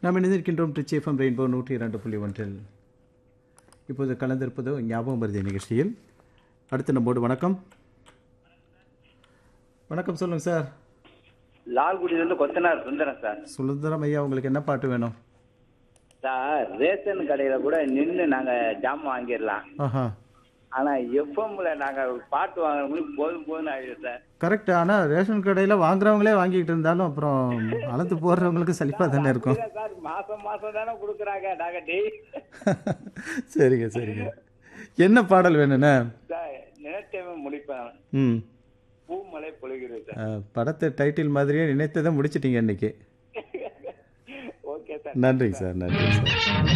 நாம் இணைந்திருக்கின்றோம் Trichy FM rainbow நூற்றி இரண்டு புள்ளி ஒன்றில் இப்போது கலந்திருப்பது ஞாபகம் மருதி நிகழ்ச்சியில் அடுத்து நம்மோடு வணக்கம் வணக்கம் சொல்லுங்கள் சார் லால்குடியிலேருந்து கொத்தனார் சுந்தரம் சார் சுதந்திரம் ஐயா உங்களுக்கு என்ன பாட்டு வேணும் சார் ரேஷன் கடையில் கூட நின்று நாங்கள் ஜாமான் வாங்கிடலாம் ஆஹா ஆனால் எஃப்எம்ல நாங்கள் பாட்டு வாங்குறவங்களுக்கு போதும் போதும்னு ஆயிடுது சார் கரெக்ட் ஆனால் ரேஷன் கடையில் வாங்குறவங்களே வாங்கிட்டு இருந்தாலும் அப்புறம் அளந்து போடுறவங்களுக்கு சலிப்பாக தானே இருக்கும் இல்ல சார் மாசம் மாசம் தானே கொடுக்குறாங்க நாங்கள் டெய் சரிங்க சரிங்க என்ன பாடல் வேணுண்ணே சார் நினைச்சவே முடிப்பேன் ம் பூமலை பொழிகிறது சார் அஹ், படத்தை டைட்டில் மாதிரியே நினைத்ததை முடிச்சிட்டீங்க இன்னைக்கு ஓகே சார் நன்றி சார் நன்றி சார்